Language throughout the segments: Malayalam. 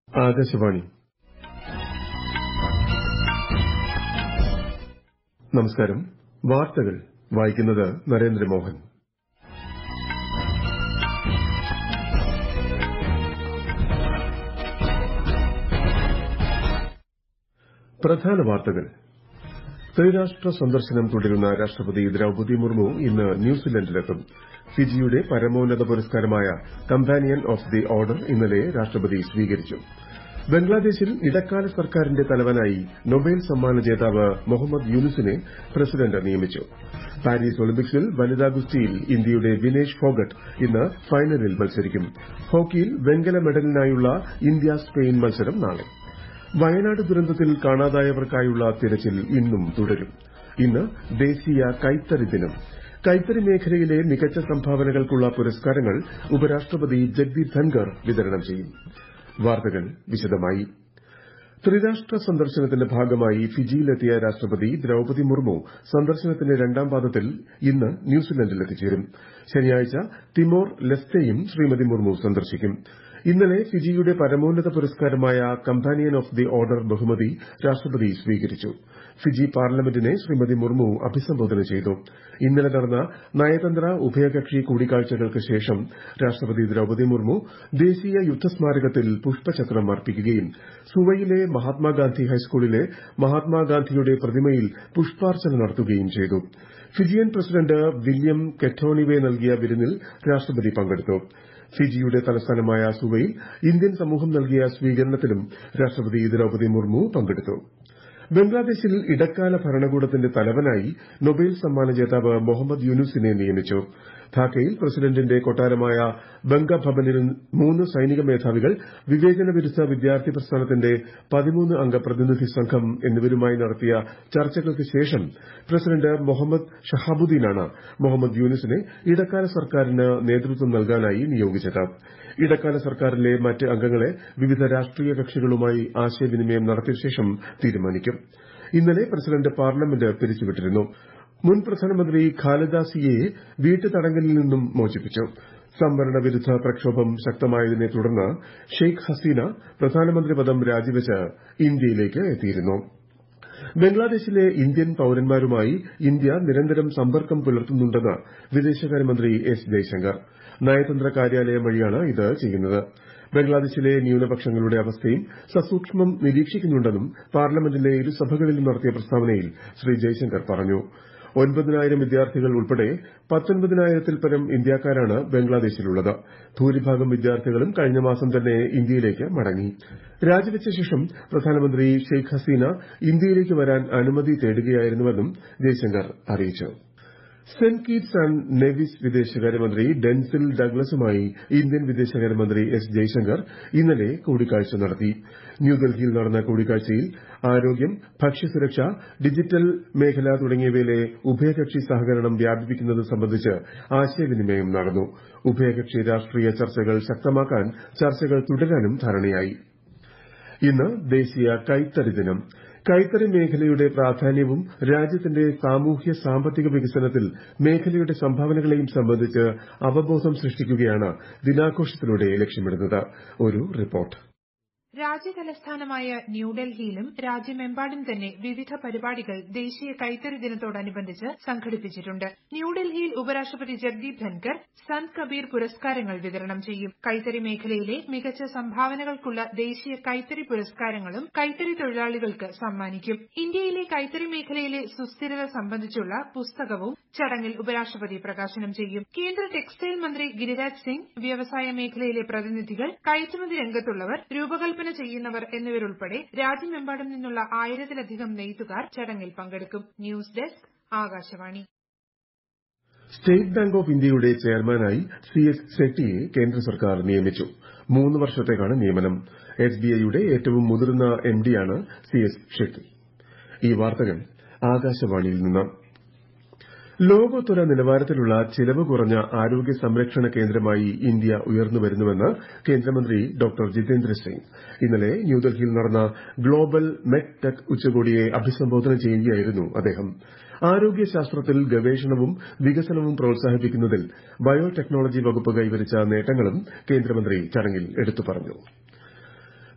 ആകാശവാണി നമസ്കാരം വാർത്തകൾ വായിക്കുന്നത് നരേന്ദ്രമോഹൻ പ്രധാന വാർത്തകൾ ത്രിരാഷ്ട്ര സന്ദർശനം തുടരുന്ന രാഷ്ട്രപതി ദ്രൌപദി മുർമു ഇന്ന് ന്യൂസിലൻഡിലെത്തും ഫിജിയുടെ പരമോന്നത പുരസ്കാരമായ കമ്പാനിയൻ ഓഫ് ദി ഓർഡർ ഇന്നലെ രാഷ്ട്രപതി സ്വീകരിച്ചു ബംഗ്ലാദേശിൽ ഇടക്കാല സർക്കാരിന്റെ തലവനായി നൊബേൽ സമ്മാന ജേതാവ് മുഹമ്മദ് യൂനുസിനെ പ്രസിഡന്റ് നിയമിച്ചു പാരീസ് ഒളിമ്പിക്സിൽ വനിതാ ഗുസ്തിയിൽ ഇന്ത്യയുടെ വിനേഷ് ഫോഗട്ട് ഇന്ന് ഫൈനലിൽ മത്സരിക്കും ഹോക്കിയിൽ വെങ്കല മെഡലിനായുള്ള ഇന്ത്യ സ്പെയിൻ മത്സരം നാളെ വയനാട് ദുരന്തത്തിൽ കാണാതായവർക്കായുള്ള തിരച്ചിൽ ഇന്നും തുടരും ഇന്ന് ദേശീയ കൈത്തറി ദിനം കൈത്തറി മേഖലയിലെ മികച്ച സംഭാവനകൾക്കുള്ള പുരസ്കാരങ്ങൾ ഉപരാഷ്ട്രപതി ജഗ്ദീപ് ധൻകർ വിതരണം ചെയ്യും വാർത്തകൾ വിശദമായി ത്രിരാഷ്ട്ര സന്ദർശനത്തിന്റെ ഭാഗമായി ഫിജിയിലെത്തിയ രാഷ്ട്രപതി ദ്രൌപദി മുർമു സന്ദർശനത്തിന്റെ രണ്ടാം പാദത്തിൽ ഇന്ന് ന്യൂസിലൻഡിൽ എത്തിച്ചേരും ശനിയാഴ്ച തിമോർ ലെസ്തെയും ശ്രീമതി മുർമു സന്ദർശിക്കും ഇന്നലെ ഫിജിയുടെ പരമോന്നത പുരസ്കാരമായ കമ്പാനിയൻ ഓഫ് ദി ഓർഡർ ബഹുമതി രാഷ്ട്രപതി സ്വീകരിച്ചു ഫിജി പാർലമെന്റിനെ ശ്രീമതി മുർമു അഭിസംബോധന ചെയ്തു ഇന്നലെ നടന്ന നയതന്ത്ര ഉഭയകക്ഷി കൂടിക്കാഴ്ചകൾക്ക് ശേഷം രാഷ്ട്രപതി ദ്രൌപദി മുർമു ദേശീയ യുദ്ധസ്മാരകത്തിൽ പുഷ്പചക്രം അർപ്പിക്കുകയും സുവയിലെ മഹാത്മാഗാന്ധി ഹൈസ്കൂളിലെ മഹാത്മാഗാന്ധിയുടെ പ്രതിമയിൽ പുഷ്പാർച്ചന നടത്തുകയും ചെയ്തു ഫിജിയൻ പ്രസിഡന്റ് വില്യം കെറ്റോണിവെ നൽകിയ വിരുന്നിൽ രാഷ്ട്രപതി പങ്കെടുത്തു ഫിജിയുടെ തലസ്ഥാനമായ സുവയിൽ ഇന്ത്യൻ സമൂഹം നൽകിയ സ്വീകരണത്തിലും രാഷ്ട്രപതി ദ്രൌപദി മുർമു പങ്കെടുത്തു ബംഗ്ലാദേശിൽ ഇടക്കാല ഭരണകൂടത്തിന്റെ തലവനായി നൊബേൽ സമ്മാന ജേതാവ് മുഹമ്മദ് യൂനുസിനെ നിയമിച്ചു ധാക്കയിൽ പ്രസിഡന്റിന്റെ കൊട്ടാരമായ ബംഗഭവനിൽ മൂന്ന് സൈനിക മേധാവികൾ വിവേചന വിരുദ്ധ വിദ്യാർത്ഥി പ്രസ്ഥാനത്തിന്റെ പതിമൂന്ന് അംഗ പ്രതിനിധി സംഘം എന്നിവരുമായി നടത്തിയ ചർച്ചകൾക്ക് ശേഷം പ്രസിഡന്റ് മുഹമ്മദ് ഷഹാബുദ്ദീനാണ് മുഹമ്മദ് യൂനുസിനെ ഇടക്കാല സർക്കാരിന് നേതൃത്വം നൽകാനായി നിയോഗിച്ചത് ഇടക്കാല സർക്കാരിലെ മറ്റ് അംഗങ്ങളെ വിവിധ രാഷ്ട്രീയ കക്ഷികളുമായി ആശയവിനിമയം നടത്തിയ ശേഷം തീരുമാനിക്കും ഇന്നലെ പ്രസിഡന്റ് പാർലമെന്റ് പിരിച്ചുവിട്ടിരുന്നു മുൻ പ്രധാനമന്ത്രി ഖാലിദ സിയയെ വീട്ടുതടങ്കലിൽ നിന്നും മോചിപ്പിച്ചു സംവരണ വിരുദ്ധ പ്രക്ഷോഭം ശക്തമായതിനെ തുടർന്ന് ഷെയ്ഖ് ഹസീന പ്രധാനമന്ത്രി പദം രാജിവെച്ച് ഇന്ത്യയിലേക്ക് എത്തിയിരുന്നു ബംഗ്ലാദേശിലെ ഇന്ത്യൻ പൌരന്മാരുമായി ഇന്ത്യ നിരന്തരം സമ്പർക്കം പുലർത്തുന്നുണ്ടെന്ന് വിദേശകാര്യമന്ത്രി എസ് ജയശങ്കർ നയതന്ത്ര കാര്യാലയം വഴിയാണ് ഇത് ചെയ്യുന്നത് ബംഗ്ലാദേശിലെ ന്യൂനപക്ഷങ്ങളുടെ അവസ്ഥയും സസൂക്ഷ്മം നിരീക്ഷിക്കുന്നുണ്ടെന്നും പാർലമെന്റിലെ ഇരുസഭകളിലും നടത്തിയ പ്രസ്താവനയിൽ ശ്രീ ജയശങ്കർ പറഞ്ഞു ഒൻപതിനായിരം വിദ്യാർത്ഥികൾ ഉൾപ്പെടെ പത്തൊൻപതിനായിരത്തിൽ പരം ഇന്ത്യക്കാരാണ് ബംഗ്ലാദേശിലുള്ളത് ഭൂരിഭാഗം വിദ്യാർത്ഥികളും കഴിഞ്ഞ മാസം തന്നെ ഇന്ത്യയിലേക്ക് മടങ്ങി രാജിവെച്ച ശേഷം പ്രധാനമന്ത്രി ഷെയ്ഖ് ഹസീന ഇന്ത്യയിലേക്ക് വരാൻ അനുമതി തേടുകയായിരുന്നുവെന്നും ജയശങ്കർ അറിയിച്ചു സെന്റ് കിറ്റ്സ് ആന്റ് നെവിസ് വിദേശകാര്യമന്ത്രി ഡെൻസിൽ ഡഗ്ലസുമായി ഇന്ത്യൻ വിദേശകാര്യമന്ത്രി എസ് ജയശങ്കർ ഇന്നലെ കൂടിക്കാഴ്ച നടത്തി ന്യൂഡൽഹിയിൽ നടന്ന കൂടിക്കാഴ്ചയിൽ ആരോഗ്യം ഭക്ഷ്യസുരക്ഷ ഡിജിറ്റൽ മേഖല തുടങ്ങിയവയിലെ ഉഭയകക്ഷി സഹകരണം വ്യാപിപ്പിക്കുന്നത് സംബന്ധിച്ച് ആശയവിനിമയം നടന്നു ഉഭയകക്ഷി രാഷ്ട്രീയ ചർച്ചകൾ ശക്തമാക്കാൻ ചർച്ചകൾ തുടരാനും ധാരണയായി ഇന്ന് ദേശീയ കൈത്തറി ദിനം കൈത്തറി മേഖലയുടെ പ്രാധാന്യവും രാജ്യത്തിന്റെ സാമൂഹ്യ സാമ്പത്തിക വികസനത്തിൽ മേഖലയുടെ സംഭാവനകളെയും സംബന്ധിച്ച് അവബോധം സൃഷ്ടിക്കുകയാണ് ദിനാഘോഷത്തിലൂടെ ലക്ഷ്യമിടുന്നത് ഒരു റിപ്പോർട്ട് രാജ്യതലസ്ഥാനമായ ന്യൂഡൽഹിയിലും രാജ്യമെമ്പാടും തന്നെ വിവിധ പരിപാടികൾ ദേശീയ കൈത്തറി ദിനത്തോടനുബന്ധിച്ച് സംഘടിപ്പിച്ചിട്ടുണ്ട് ന്യൂഡൽഹിയിൽ ഉപരാഷ്ട്രപതി ജഗ്ദീപ് ധൻകർ സന്ത് കബീർ പുരസ്കാരങ്ങൾ വിതരണം ചെയ്യും കൈത്തറി മേഖലയിലെ മികച്ച സംഭാവനകൾക്കുള്ള ദേശീയ കൈത്തറി പുരസ്കാരങ്ങളും കൈത്തറി തൊഴിലാളികൾക്ക് സമ്മാനിക്കും ഇന്ത്യയിലെ കൈത്തറി മേഖലയിലെ സുസ്ഥിരത സംബന്ധിച്ചുള്ള പുസ്തകവും ചടങ്ങിൽ ഉപരാഷ്ട്രപതി പ്രകാശനം ചെയ്യും കേന്ദ്ര ടെക്സ്റ്റൈൽ മന്ത്രി ഗിരിരാജ് സിംഗ് വ്യവസായ മേഖലയിലെ പ്രതിനിധികൾ കയറ്റുമതി രംഗത്തുള്ളവർ രൂപകൽപ്പന ചെയ്യുന്നവർ എന്നിവരുൾപ്പെടെ രാജ്യമെമ്പാടും നിന്നുള്ള ആയിരത്തിലധികം നെയ്ത്തുകാർ ചടങ്ങിൽ പങ്കെടുക്കും news desk Akashvani State Bank of ഇന്ത്യയുടെ ചെയർമാനായി സി എസ് ഷെട്ടിയെ കേന്ദ്ര സർക്കാർ നിയമിച്ചു മൂന്ന് വർഷത്തേക്കാണ് നിയമനം എസ്ബിഐയുടെ ഏറ്റവും മുതിർന്ന എംഡിയാണ് സി എസ് ഷെട്ടി ഈ വാർത്തകൾ ആകാശവാണിയിൽ നിന്ന് ലോകോത്തര നിലവാരത്തിലുള്ള ചിലവ് കുറഞ്ഞ ആരോഗ്യ സംരക്ഷണ കേന്ദ്രമായി ഇന്ത്യ ഉയർന്നുവരുന്നുവെന്ന് കേന്ദ്രമന്ത്രി ഡോക്ടർ ജിതേന്ദ്ര സിംഗ് ഇന്നലെ ന്യൂഡൽഹിയിൽ നടന്ന ഗ്ലോബൽ മെഡ് ടെക് ഉച്ചകോടിയെ അഭിസംബോധന ചെയ്യുകയായിരുന്നു അദ്ദേഹം ആരോഗ്യശാസ്ത്രത്തിൽ ഗവേഷണവും വികസനവും പ്രോത്സാഹിപ്പിക്കുന്നതിൽ ബയോടെക്നോളജി വകുപ്പ് കൈവരിച്ച നേട്ടങ്ങളും കേന്ദ്രമന്ത്രി ചടങ്ങിൽ എടുത്തു പറഞ്ഞു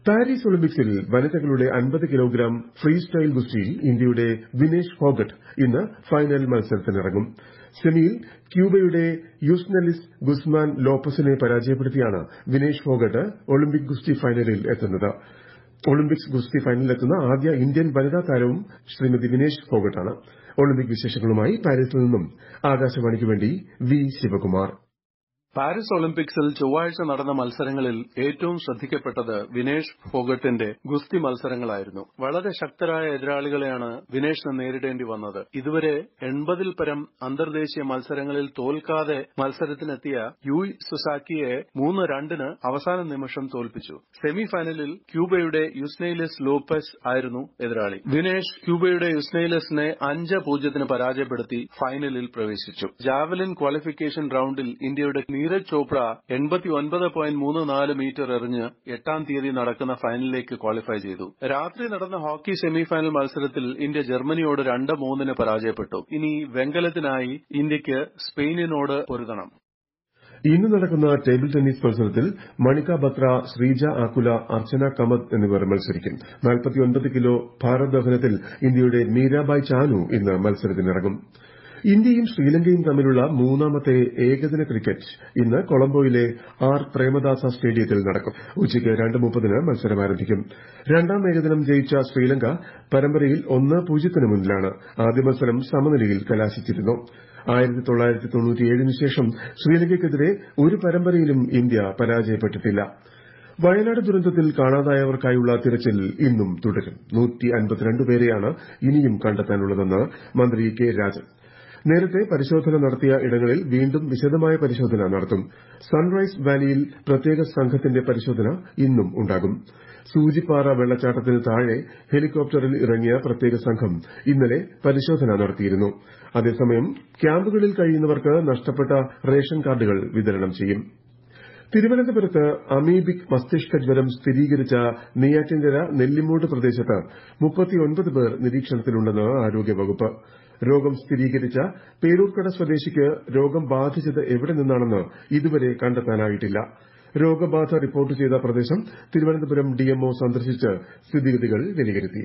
പാരീസ് ഒളിമ്പിക്സിൽ വനിതകളുടെ അൻപത് കിലോഗ്രാം ഫ്രീ സ്റ്റൈൽ ഗുസ്തിയിൽ ഇന്ത്യയുടെ വിനേഷ് ഫോഗട്ട് ഇന്ന് ഫൈനൽ മത്സരത്തിനിറങ്ങും സെമിയിൽ ക്യൂബയുടെ യുസ്നലിസ് ഗുസ്മാൻ ലോപ്പസിനെ പരാജയപ്പെടുത്തിയാണ് വിനേഷ് ഫോഗട്ട് ഒളിമ്പിക് ഗുസ്തി ഫൈനലിൽ എത്തുന്നത് ഒളിമ്പിക്സ് ഗുസ്തി ഫൈനലിലെത്തുന്ന ആദ്യ ഇന്ത്യൻ വനിതാ താരവും ശ്രീമതി വിനേഷ് ഫോഗട്ടാണ് ഒളിമ്പിക് വിശേഷങ്ങളുമായി പാരീസിൽ നിന്നും ആകാശവാണിക്ക് വേണ്ടി വി ശിവകുമാർ പാരീസ് ഒളിമ്പിക്സിൽ ചൊവ്വാഴ്ച നടന്ന മത്സരങ്ങളിൽ ഏറ്റവും ശ്രദ്ധിക്കപ്പെട്ടത് വിനേഷ് ഫോഗട്ടിന്റെ ഗുസ്തി മത്സരങ്ങളായിരുന്നു വളരെ ശക്തരായ എതിരാളികളെയാണ് വിനേഷിന് നേരിടേണ്ടി വന്നത് ഇതുവരെ എൺപതിൽ പരം അന്തർദേശീയ മത്സരങ്ങളിൽ തോൽക്കാതെ മത്സരത്തിനെത്തിയ യുയ് സുസാക്കിയെ മൂന്ന് രണ്ടിന് അവസാന നിമിഷം തോൽപ്പിച്ചു സെമി ഫൈനലിൽ ക്യൂബയുടെ യുസ്നെയിലിസ് ലോപ്പസ് ആയിരുന്നു എതിരാളി വിനേഷ് ക്യൂബയുടെ യുസ്നെയിലിസിനെ അഞ്ച് പൂജ്യത്തിന് പരാജയപ്പെടുത്തി ഫൈനലിൽ പ്രവേശിച്ചു ജാവലിൻ ക്വാളിഫിക്കേഷൻ റൌണ്ടിൽ ഇന്ത്യയുടെ നീരജ് ചോപ്ര എൺപത്തിയൊൻപത് പോയിന്റ് മൂന്ന് നാല് മീറ്റർ എറിഞ്ഞ് എട്ടാം തീയതി നടക്കുന്ന ഫൈനലിലേക്ക് ക്വാളിഫൈ ചെയ്തു രാത്രി നടന്ന ഹോക്കി സെമിഫൈനൽ മത്സരത്തിൽ ഇന്ത്യ ജർമ്മനിയോട് രണ്ട് മൂന്നിന് പരാജയപ്പെട്ടു ഇനി വെങ്കലത്തിനായി ഇന്ത്യയ്ക്ക് സ്പെയിനിനോട് പൊരുതണം ഇന്ന് നടക്കുന്ന ടേബിൾ ടെന്നീസ് മത്സരത്തിൽ മണിക ബത്ര ശ്രീജ ആക്കുല അർച്ചന കമത് എന്നിവർ മത്സരിക്കും നാൽപ്പത്തിയൊൻപത് കിലോ ഭാരോദ്വഹനത്തിൽ ഇന്ത്യയുടെ മീരാബായ് ചാനു ഇന്ന് മത്സരത്തിനിറങ്ങും ഇന്ത്യയും ശ്രീലങ്കയും തമ്മിലുള്ള മൂന്നാമത്തെ ഏകദിന ക്രിക്കറ്റ് ഇന്ന് കൊളംബോയിലെ ആർ പ്രേമദാസ സ്റ്റേഡിയത്തിൽ നടക്കും ഉച്ചയ്ക്ക് രണ്ട് മുപ്പതിന് മത്സരം ആരംഭിക്കും രണ്ടാം ഏകദിനം ജയിച്ച ശ്രീലങ്ക പരമ്പരയിൽ ഒന്ന് പൂജ്യത്തിന് മുന്നിലാണ് ആദ്യ മത്സരം സമനിലയിൽ കലാശിച്ചിരുന്നു ആയിരത്തി തൊള്ളായിരത്തി തൊണ്ണൂറ്റിയേഴിന് ശേഷം ശ്രീലങ്കയ്ക്കെതിരെ ഒരു പരമ്പരയിലും ഇന്ത്യ പരാജയപ്പെട്ടിട്ടില്ല വയനാട് ദുരന്തത്തിൽ കാണാതായവർക്കായുള്ള തിരച്ചിൽ ഇന്നും തുടരും നൂറ്റി അൻപത്തിരണ്ട് പേരെയാണ് ഇനിയും കണ്ടെത്താനുള്ളതെന്ന് മന്ത്രി കെ രാജൻ നേരത്തെ പരിശോധന നടത്തിയ ഇടങ്ങളിൽ വീണ്ടും വിശദമായ പരിശോധന നടത്തും സൺറൈസ് വാലിയിൽ പ്രത്യേക സംഘത്തിന്റെ പരിശോധന ഇന്നും ഉണ്ടാകും സൂചിപ്പാറ വെള്ളച്ചാട്ടത്തിന് താഴെ ഹെലികോപ്റ്ററിൽ ഇറങ്ങിയ പ്രത്യേക സംഘം ഇന്നലെ പരിശോധന നടത്തിയിരുന്നു അതേസമയം ക്യാമ്പുകളിൽ കഴിയുന്നവർക്ക് നഷ്ടപ്പെട്ട റേഷൻ കാർഡുകൾ വിതരണം ചെയ്യും തിരുവനന്തപുരത്ത് അമീബിക് മസ്തിഷ്ക ജ്വരം സ്ഥിരീകരിച്ച നെയ്യാറ്റിൻകര നെല്ലിമൂട് പ്രദേശത്ത് മുപ്പത്തിയൊൻപത് പേർ നിരീക്ഷണത്തിലുണ്ടെന്ന് ആരോഗ്യവകുപ്പ് രോഗം സ്ഥിരീകരിച്ച പേരൂർക്കട സ്വദേശിക്ക് രോഗം ബാധിച്ചത് എവിടെ നിന്നാണെന്ന് ഇതുവരെ കണ്ടെത്താനായിട്ടില്ല രോഗബാധ റിപ്പോർട്ട് ചെയ്ത പ്രദേശം തിരുവനന്തപുരം ഡിഎംഒ സന്ദർശിച്ച് സ്ഥിതിഗതികൾ വിലയിരുത്തി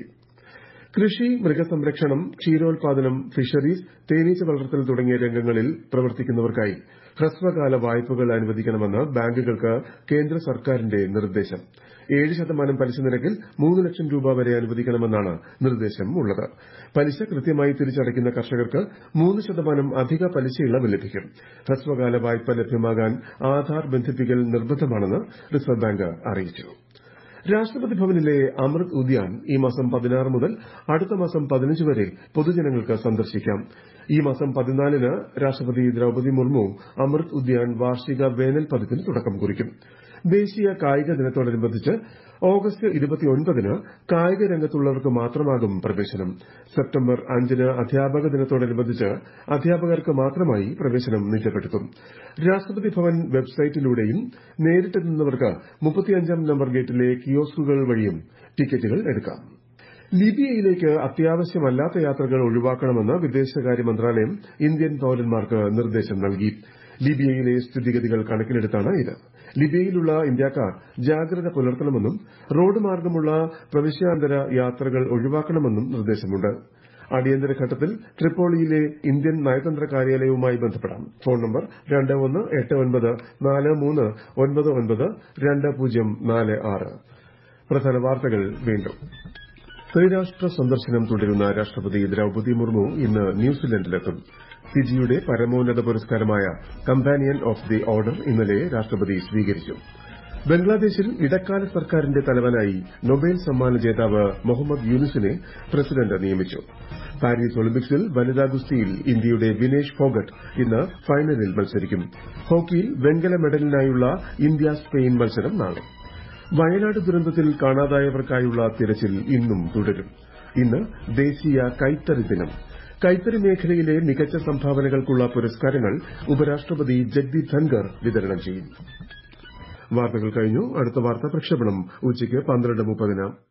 കൃഷി മൃഗസംരക്ഷണം ക്ഷീരോത്പാദനം ഫിഷറീസ് തേനീച്ച വളർത്തൽ തുടങ്ങിയ രംഗങ്ങളിൽ പ്രവർത്തിക്കുന്നവർക്കായി ഹ്രസ്വകാല വായ്പകൾ അനുവദിക്കണമെന്ന് ബാങ്കുകൾക്ക് കേന്ദ്ര സർക്കാരിന്റെ നിർദ്ദേശം ഏഴ് ശതമാനം പലിശ നിരക്കിൽ മൂന്ന് ലക്ഷം രൂപ വരെ അനുവദിക്കണമെന്നാണ് നിർദ്ദേശം ഉള്ളത് പലിശ കൃത്യമായി തിരിച്ചടയ്ക്കുന്ന കർഷകർക്ക് മൂന്ന് ശതമാനം അധിക പലിശ ഇളവ് ലഭിക്കും ഹ്രസ്വകാല വായ്പ ലഭ്യമാകാൻ ആധാർ ബന്ധിപ്പിക്കൽ നിർബന്ധമാണെന്ന് റിസർവ് ബാങ്ക് അറിയിച്ചു രാഷ്ട്രപതി ഭവനിലെ അമൃത് ഉദ്യാൻ ഈ മാസം പതിനാറ് മുതൽ അടുത്ത മാസം പതിനഞ്ച് വരെ പൊതുജനങ്ങൾക്ക് സന്ദർശിക്കാം ഈ മാസം പതിനാലിന് രാഷ്ട്രപതി ദ്രൌപതി മുർമു അമൃത് ഉദ്യാൻ വാർഷിക വേനൽ പതിപ്പിന് തുടക്കം കുറിക്കും ദേശീയ കായിക ദിനത്തോടനുബന്ധിച്ച് ഓഗസ്റ്റ് ഇരുപത്തിയൊൻപതിന് കായിക രംഗത്തുള്ളവർക്ക് മാത്രമാകും പ്രവേശനം സെപ്റ്റംബർ അഞ്ചിന് അധ്യാപക ദിനത്തോടനുബന്ധിച്ച് അധ്യാപകർക്ക് മാത്രമായി പ്രവേശനം നിജപ്പെടുത്തും രാഷ്ട്രപതി ഭവൻ വെബ്സൈറ്റിലൂടെയും നേരിട്ടെത്തുന്നവർക്ക് മുപ്പത്തിയഞ്ചാം നമ്പർ ഗേറ്റിലെ കിയോസ്കുകൾ വഴിയും ടിക്കറ്റുകൾ എടുക്കാം ലിബിയയിലേക്ക് അത്യാവശ്യമല്ലാത്ത യാത്രകൾ ഒഴിവാക്കണമെന്ന് വിദേശകാര്യ മന്ത്രാലയം ഇന്ത്യൻ പൌരന്മാർക്ക് നിർദ്ദേശം നൽകി ലിബിയയിലെ സ്ഥിതിഗതികൾ കണക്കിലെടുത്താണ് ഇത് ലിബിയയിലുള്ള ഇന്ത്യക്കാർ ജാഗ്രത പുലർത്തണമെന്നും റോഡ് മാർഗമുള്ള പ്രവിശ്യാന്തര യാത്രകൾ ഒഴിവാക്കണമെന്നും നിർദ്ദേശമുണ്ട് അടിയന്തര ഘട്ടത്തിൽ ട്രിപ്പോളിയിലെ ഇന്ത്യൻ നയതന്ത്ര കാര്യാലയവുമായി ബന്ധപ്പെടാം ഫോൺ നമ്പർ രണ്ട് ഒന്ന് എട്ട് ഒൻപത് നാല് മൂന്ന് ഒൻപത് ഒൻപത് രണ്ട് പൂജ്യം നാല് ആറ് പ്രധാന വാർത്തകൾ വീണ്ടും ത്രിരാഷ്ട്ര സന്ദർശനം തുടരുന്ന രാഷ്ട്രപതി ദ്രൌപതി മുർമു ഇന്ന് ന്യൂസിലൻഡിലെത്തും ഫിജിയുടെ പരമോന്നത പുരസ്കാരമായ കമ്പാനിയൻ ഓഫ് ദി ഓർഡർ ഇന്നലെ രാഷ്ട്രപതി സ്വീകരിച്ചു ബംഗ്ലാദേശിൽ ഇടക്കാല സർക്കാരിന്റെ തലവനായി നൊബേൽ സമ്മാന ജേതാവ് മുഹമ്മദ് യൂനുസിനെ പ്രസിഡന്റ് നിയമിച്ചു പാരീസ് ഒളിമ്പിക്സിൽ വനിതാ ഗുസ്തിയിൽ ഇന്ത്യയുടെ വിനേഷ് ഫോഗട്ട് ഇന്ന് ഫൈനലിൽ മത്സരിക്കും ഹോക്കിയിൽ വെങ്കല മെഡലിനായുള്ള ഇന്ത്യ സ്പെയിൻ മത്സരം നാളെ വയനാട് ദുരന്തത്തിൽ കാണാതായവർക്കായുള്ള തിരച്ചിൽ ഇന്നും തുടരും ഇന്ന് ദേശീയ കൈത്തറി ദിനം കൈത്തറി മേഖലയിലെ മികച്ച സംഭാവനകൾക്കുള്ള പുരസ്കാരങ്ങൾ ഉപരാഷ്ട്രപതി ജഗ്ദീപ് ധൻകർ വിതരണം ചെയ്യും വാർത്തകൾ കഴിഞ്ഞു അടുത്ത വാർത്ത പ്രക്ഷേപണം ഉച്ചയ്ക്ക് പന്ത്രണ്ട് മുപ്പതിന്